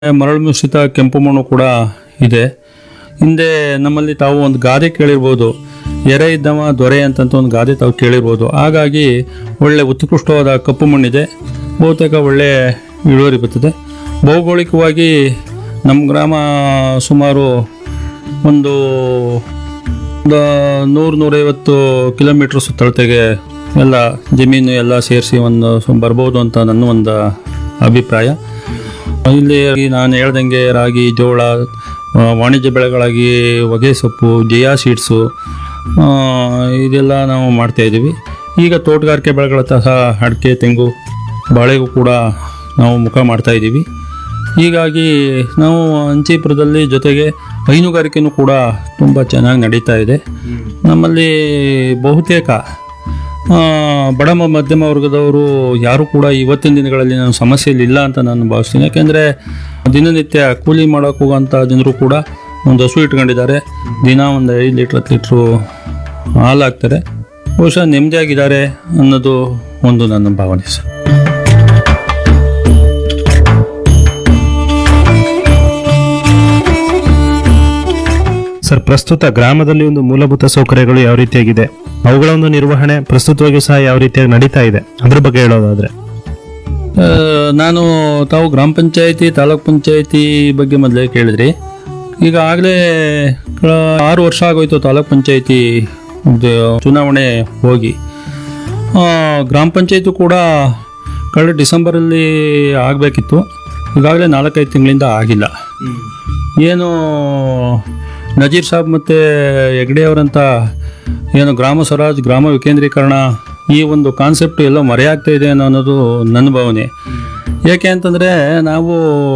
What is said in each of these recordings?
ಮರಳು ಮಿಶ್ರಿತ ಕೆಂಪು ಮಣ್ಣು ಕೂಡ ಇದೆ ಹಿಂದೆ ನಮ್ಮಲ್ಲಿ ತಾವು ಒಂದು ಗಾದೆ ಕೇಳಿರ್ಬೋದು ಎರೆ ಇದ್ದವ ದೊರೆ ಅಂತಂತ ಒಂದು ಗಾದೆ ತಾವು ಕೇಳಿರ್ಬೋದು ಹಾಗಾಗಿ ಒಳ್ಳೆ ಉತ್ಕೃಷ್ಟವಾದ ಕಪ್ಪು ಮಣ್ಣಿದೆ ಬಹುತೇಕ ಒಳ್ಳೆ ಇಳುವರಿ ಬರ್ತದೆ ಭೌಗೋಳಿಕವಾಗಿ ನಮ್ಮ ಗ್ರಾಮ ಸುಮಾರು ಒಂದು ಒಂದು ನೂರು ನೂರೈವತ್ತು ಕಿಲೋಮೀಟ್ರ್ ಸುತ್ತಳತೆಗೆ ಎಲ್ಲ ಜಮೀನು ಎಲ್ಲ ಸೇರಿಸಿ ಒಂದು ಸು- ಬರ್ಬೋದು ಅಂತ ನನ್ನ ಒಂದು ಅಭಿಪ್ರಾಯ ಇಲ್ಲಿ ನಾನು ಹೇಳ್ದಂಗೆ ರಾಗಿ ಜೋಳ ಆ, ವಾಣಿಜ್ಯ ಬೆಳೆಗಳಾಗಿ ಹೊಗೆ ಸೊಪ್ಪು ಜಿಯಾ ಸೀಡ್ಸು ಆ, ಇದೆಲ್ಲ ನಾವು ಮಾಡ್ತಾ ಇದ್ದೀವಿ ಈಗ ತೋಟಗಾರಿಕೆ ಬೆಳೆಗಳ ಸಹ ಅಡಿಕೆ ತೆಂಗು ಬಾಳೆಗೂ ಕೂಡ ನಾವು ಮುಖ ಮಾಡ್ತಾ ಇದ್ದೀವಿ ಹೀಗಾಗಿ ನಾವು ಅಂಚೀಪುರದಲ್ಲಿ ಜೊತೆಗೆ ಹೈನುಗಾರಿಕೆನೂ ಕೂಡ ತುಂಬ ಚೆನ್ನಾಗಿ ನಡೀತಾ ಇದೆ ನಮ್ಮಲ್ಲಿ ಬಹುತೇಕ ಆ, ಬಡ ಮ- ಮಧ್ಯಮ ವರ್ಗದವರು ಯಾರು ಕೂಡ ಇವತ್ತಿನ ದಿನಗಳಲ್ಲಿ ನಾನು ಸಮಸ್ಯೆಯಲ್ಲಿ ಇಲ್ಲ ಅಂತ ನಾನು ಭಾವಿಸ್ತೀನಿ ಯಾಕೆಂದರೆ ದಿನನಿತ್ಯ ಕೂಲಿ ಮಾಡೋಕೆ ಹೋಗೋಂಥ ಜನರು ಕೂಡ ಒಂದು ಹಸು ಇಟ್ಕೊಂಡಿದ್ದಾರೆ ದಿನ ಒಂದು ಐದು ಲೀಟ್ರ್ ಹತ್ತು ಲೀಟ್ರು ಹಾಲು ಹಾಕ್ತಾರೆ ಬಹುಶಃ ನೆಮ್ಮದಿಯಾಗಿದ್ದಾರೆ ಅನ್ನೋದು ಒಂದು ನನ್ನ ಭಾವನೆ ಸರ್ ಸರ್ ಪ್ರಸ್ತುತ ಗ್ರಾಮದಲ್ಲಿ ಒಂದು ಮೂಲಭೂತ ಸೌಕರ್ಯಗಳು ಯಾವ ರೀತಿಯಾಗಿದೆ ಅವುಗಳ ಒಂದು ನಿರ್ವಹಣೆ ಪ್ರಸ್ತುತವಾಗಿಯೂ ಸಹ ಯಾವ ರೀತಿಯಾಗಿ ನಡೀತಾ ಇದೆ ಅದ್ರ ಬಗ್ಗೆ ಹೇಳೋದಾದ್ರೆ ಆ, ನಾನು ತಾವು ಗ್ರಾಮ ಪಂಚಾಯತಿ ತಾಲೂಕ್ ಪಂಚಾಯತಿ ಬಗ್ಗೆ ಮೊದಲೇ ಕೇಳಿದ್ರಿ ಈಗ ಆಗಲೇ ಆರು ವರ್ಷ ಆಗೋಯ್ತು ತಾಲೂಕ್ ಪಂಚಾಯತಿ ಚುನಾವಣೆ ಹೋಗಿ ಆ, ಗ್ರಾಮ ಪಂಚಾಯತಿ ಕೂಡ ಕಳೆದ ಡಿಸೆಂಬರಲ್ಲಿ ಆಗಬೇಕಿತ್ತು ಈಗಾಗಲೇ ನಾಲ್ಕೈದು ತಿಂಗಳಿಂದ ಆಗಿಲ್ಲ ಏನು ನಜೀರ್ ಸಾಬ್ ಮತ್ತು ಹೆಗ್ಡೆ ಅವರಂತ ಏನು ಗ್ರಾಮ ಸ್ವರಾಜ್ ಗ್ರಾಮ ವಿಕೇಂದ್ರೀಕರಣ ಈ ಒಂದು ಕಾನ್ಸೆಪ್ಟ್ ಎಲ್ಲೋ ಮರೆಯಾಗ್ತಾ ಇದೆ ಅನ್ನೋ ಅನ್ನೋದು ನನ್ನ ಭಾವನೆ ಯಾಕೆ ಅಂತಂದರೆ ನಾವು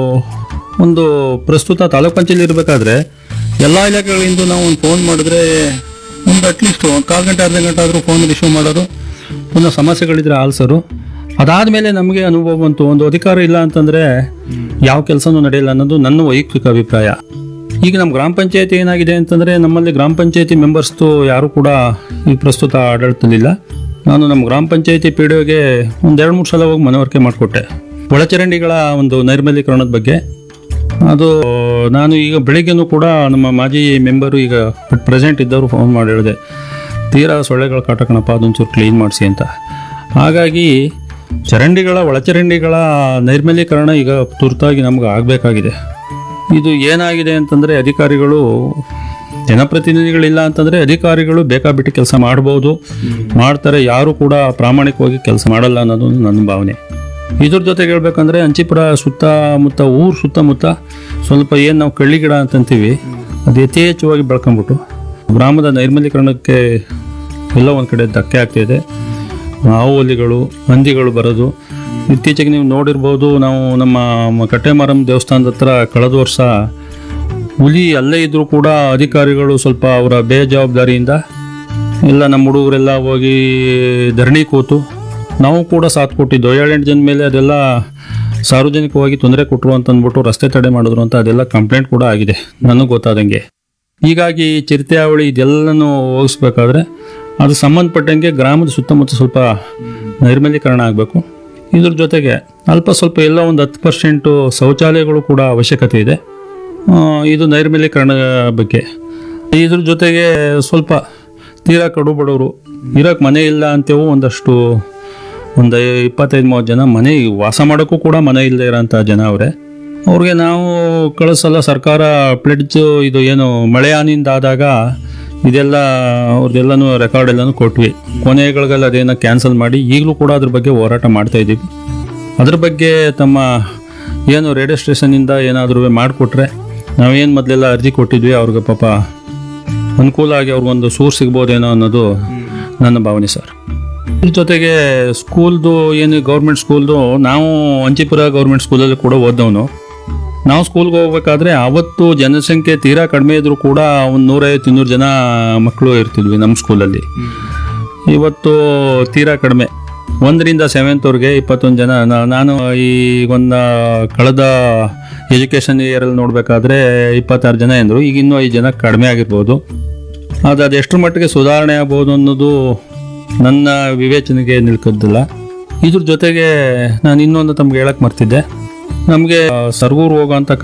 ಒಂದು ಪ್ರಸ್ತುತ ತಾಲೂಕ್ ಪಂಚಾಯತಿ ಇರಬೇಕಾದ್ರೆ ಎಲ್ಲ ಇಲಾಖೆಗಳಿಂದ ನಾವು ಒಂದು ಫೋನ್ ಮಾಡಿದ್ರೆ ಒಂದು ಅಟ್ಲೀಸ್ಟ್ ಒಂದು ಕಾಲು ಗಂಟೆ ಅರ್ಧ ಗಂಟೆ ಆದರೂ ಫೋನ್ ರಿಸೀವ್ ಮಾಡೋರು ಪುನಃ ಸಮಸ್ಯೆಗಳಿದ್ರೆ ಆಲ್ಸರು ಅದಾದಮೇಲೆ ನಮಗೆ ಅನುಭವ ಬಂತು ಒಂದು ಅಧಿಕಾರ ಇಲ್ಲ ಅಂತಂದರೆ ಯಾವ ಕೆಲಸನೂ ನಡೆಯಲ್ಲ ಅನ್ನೋದು ನನ್ನ ವೈಯಕ್ತಿಕ ಅಭಿಪ್ರಾಯ ಈಗ ನಮ್ಮ ಗ್ರಾಮ ಪಂಚಾಯತಿ ಏನಾಗಿದೆ ಅಂತಂದರೆ ನಮ್ಮಲ್ಲಿ ಗ್ರಾಮ ಪಂಚಾಯತಿ ಮೆಂಬರ್ಸ್ದು ಯಾರು ಕೂಡ ಈ ಪ್ರಸ್ತುತ ಆಡಳಿತದಲ್ಲಿಲ್ಲ ನಾನು ನಮ್ಮ ಗ್ರಾಮ ಪಂಚಾಯತಿ ಪಿ ಡಿ ಒಗೆ ಒಂದು ಎರಡು ಮೂರು ಸಲ ಹೋಗಿ ಮನವರಿಕೆ ಮಾಡಿಕೊಟ್ಟೆ ಒಳಚರಂಡಿಗಳ ಒಂದು ನೈರ್ಮಲೀಕರಣದ ಬಗ್ಗೆ ಅದು ನಾನು ಈಗ ಬೆಳಿಗ್ಗೆನೂ ಕೂಡ ನಮ್ಮ ಮಾಜಿ ಮೆಂಬರು ಈಗ ಪ್ರೆಸೆಂಟ್ ಇದ್ದವರು ಫೋನ್ ಮಾಡಿ ಹೇಳಿದೆ ತೀರಾ ಸೊಳ್ಳೆಗಳ ಕಾಟ ಕಣಪ್ಪ ಅದೊಂಚೂರು ಕ್ಲೀನ್ ಮಾಡಿಸಿ ಅಂತ ಹಾಗಾಗಿ ಚರಂಡಿಗಳ ಒಳಚರಂಡಿಗಳ ನೈರ್ಮಲೀಕರಣ ಈಗ ತುರ್ತಾಗಿ ನಮ್ಗೆ ಆಗಬೇಕಾಗಿದೆ ಇದು ಏನಾಗಿದೆ ಅಂತಂದರೆ ಅಧಿಕಾರಿಗಳು ಜನಪ್ರತಿನಿಧಿಗಳಿಲ್ಲ ಅಂತಂದರೆ ಅಧಿಕಾರಿಗಳು ಬೇಕಾಬಿಟ್ಟು ಕೆಲಸ ಮಾಡ್ಬೋದು ಮಾಡ್ತಾರೆ ಯಾರು ಕೂಡ ಪ್ರಾಮಾಣಿಕವಾಗಿ ಕೆಲಸ ಮಾಡಲ್ಲ ಅನ್ನೋದು ನನ್ನ ಭಾವನೆ ಇದ್ರ ಜೊತೆಗೆ ಹೇಳ್ಬೇಕಂದ್ರೆ ಅಂಚಿಪುರ ಸುತ್ತಮುತ್ತ ಊರು ಸುತ್ತಮುತ್ತ ಸ್ವಲ್ಪ ಏನು ನಾವು ಕಳ್ಳಿ ಗಿಡ ಅಂತಂತೀವಿ ಅದು ಯಥೇಚ್ಛವಾಗಿ ಬೆಳ್ಕೊಂಬಿಟ್ಟು ಗ್ರಾಮದ ನೈರ್ಮಲೀಕರಣಕ್ಕೆ ಎಲ್ಲ ಒಂದು ಕಡೆ ಧಕ್ಕೆ ಆಗ್ತಿದೆ ಹಾವು ಹುಲಿಗಳು ಹಂದಿಗಳು ಬರೋದು ಇತ್ತೀಚೆಗೆ ನೀವು ನೋಡಿರ್ಬೋದು ನಾವು ನಮ್ಮ ಮ- ಕಟ್ಟೆಮಾರಮ್ಮ ದೇವಸ್ಥಾನದ ಹತ್ರ ಕಳೆದ ವರ್ಷ ಹುಲಿ ಅಲ್ಲೇ ಇದ್ರೂ ಕೂಡ ಅಧಿಕಾರಿಗಳು ಸ್ವಲ್ಪ ಅವರ ಬೇಜವಾಬ್ದಾರಿಯಿಂದ ಎಲ್ಲ ನಮ್ಮ ಹುಡುಗರೆಲ್ಲ ಹೋಗಿ ಧರಣಿ ಕೂತು ನಾವು ಕೂಡ ಸಾಥ್ ಕೊಟ್ಟಿದ್ದು ಏಳೆಂಟು ಜನ ಮೇಲೆ ಅದೆಲ್ಲ ಸಾರ್ವಜನಿಕವಾಗಿ ತೊಂದರೆ ಕೊಟ್ಟರು ಅಂತ ಅಂದ್ಬಿಟ್ಟು ರಸ್ತೆ ತಡೆ ಮಾಡಿದ್ರು ಅಂತ ಅದೆಲ್ಲ ಕಂಪ್ಲೇಂಟ್ ಕೂಡ ಆಗಿದೆ ನನಗೆ ಗೊತ್ತಾದಂಗೆ ಹೀಗಾಗಿ ಚಿರತೆ ಅವಳಿ ಇದೆಲ್ಲನೂ ಹೋಗಿಸ್ಬೇಕಾದ್ರೆ ಅದು ಸಂಬಂಧಪಟ್ಟಂಗೆ ಗ್ರಾಮದ ಸುತ್ತಮುತ್ತ ಸ್ವಲ್ಪ ನೈರ್ಮಲೀಕರಣ ಆಗಬೇಕು ಇದ್ರ ಜೊತೆಗೆ ಅಲ್ಪ ಸ್ವಲ್ಪ ಎಲ್ಲ ಒಂದು ಹತ್ತು ಪರ್ಸೆಂಟು ಶೌಚಾಲಯಗಳು ಕೂಡ ಅವಶ್ಯಕತೆ ಇದೆ ಆ, ಇದು ನೈರ್ಮಲೀಕರಣ ಬಗ್ಗೆ ಇದ್ರ ಜೊತೆಗೆ ಸ್ವಲ್ಪ ತೀರಾ ಕಡು ಬಡವರು ಇರೋಕ್ಕೆ ಮನೆ ಇಲ್ಲ ಅಂತೇವು ಒಂದಷ್ಟು ಒಂದು ಇಪ್ಪತ್ತೈದು ಮೂವತ್ತು ಜನ ಮನೆ ವಾಸ ಮಾಡೋಕ್ಕೂ ಕೂಡ ಮನೆ ಇಲ್ಲದೆ ಇರೋಂಥ ಜನ ಅವರೇ ಅವ್ರಿಗೆ ನಾವು ಕಳಿಸಲ್ಲ ಸರ್ಕಾರ ಪ್ಲೆಡ್ಜ್ ಇದು ಏನು ಮಳೆ ಹಾನಿಯಿಂದ ಆದಾಗ ಇದೆಲ್ಲ ಅವ್ರದ್ದೆಲ್ಲನೂ ರೆಕಾರ್ಡ್ ಎಲ್ಲನೂ ಕೊಟ್ವಿ ಕೊನೆಗಳಿಗೆಲ್ಲ ಅದೇನೋ ಕ್ಯಾನ್ಸಲ್ ಮಾಡಿ ಈಗಲೂ ಕೂಡ ಅದ್ರ ಬಗ್ಗೆ ಹೋರಾಟ ಮಾಡ್ತಾ ಇದ್ದೀವಿ ಅದ್ರ ಬಗ್ಗೆ ತಮ್ಮ ಏನು ರೇಡಿಯೋ ಸ್ಟೇಷನಿಂದ ಏನಾದರೂ ಮಾಡಿಕೊಟ್ರೆ ನಾವೇನು ಮೊದಲೆಲ್ಲ ಅರ್ಜಿ ಕೊಟ್ಟಿದ್ವಿ ಅವ್ರಿಗೆ ಪಾಪ ಅನುಕೂಲ ಆಗಿ ಅವ್ರಿಗೊಂದು ಸೂರ್ ಸಿಗ್ಬೋದೇನೋ ಅನ್ನೋದು ನನ್ನ ಭಾವನೆ ಸರ್ ಇದ್ರ ಜೊತೆಗೆ ಸ್ಕೂಲ್ದು ಏನು ಗೌರ್ಮೆಂಟ್ ಸ್ಕೂಲ್ದು ನಾವು ಅಂಚಿಪುರ ಗೌರ್ಮೆಂಟ್ ಸ್ಕೂಲಲ್ಲಿ ಕೂಡ ಓದವನು ನಾವು ಸ್ಕೂಲ್ಗೆ ಹೋಗ್ಬೇಕಾದ್ರೆ ಅವತ್ತು ಜನಸಂಖ್ಯೆ ತೀರಾ ಕಡಿಮೆ ಇದ್ರೂ ಕೂಡ ಒಂದು ನೂರೈವತ್ತು ಇನ್ನೂರು ಜನ ಮಕ್ಕಳು ಇರ್ತಿದ್ವಿ ನಮ್ಮ ಸ್ಕೂಲಲ್ಲಿ ಇವತ್ತು ತೀರಾ ಕಡಿಮೆ ಒಂದರಿಂದ ಸೆವೆಂತ್ವರೆಗೆ ಇಪ್ಪತ್ತೊಂದು ಜನ ನಾ- ನಾನು ಈ ಒಂದು ಕಳೆದ ಎಜುಕೇಷನ್ ಇಯರಲ್ಲಿ ನೋಡಬೇಕಾದ್ರೆ ಇಪ್ಪತ್ತಾರು ಜನ ಎಂದರು ಈಗ ಇನ್ನೂ ಐದು ಜನ ಕಡಿಮೆ ಆಗಿರ್ಬೋದು ಅದು ಅದು ಎಷ್ಟರ ಮಟ್ಟಿಗೆ ಸುಧಾರಣೆ ಆಗ್ಬೋದು ಅನ್ನೋದು ನನ್ನ ವಿವೇಚನೆಗೆ ನಿಲ್ಕೋದಿಲ್ಲ ಇದ್ರ ಜೊತೆಗೆ ನಾನು ಇನ್ನೊಂದು ತಮ್ಗೆ ಹೇಳಕ್ಕೆ ಮರ್ತಿದ್ದೆ ನಮಗೆ ಸರ್ಗೂರು ರೋಗ ಅಂತ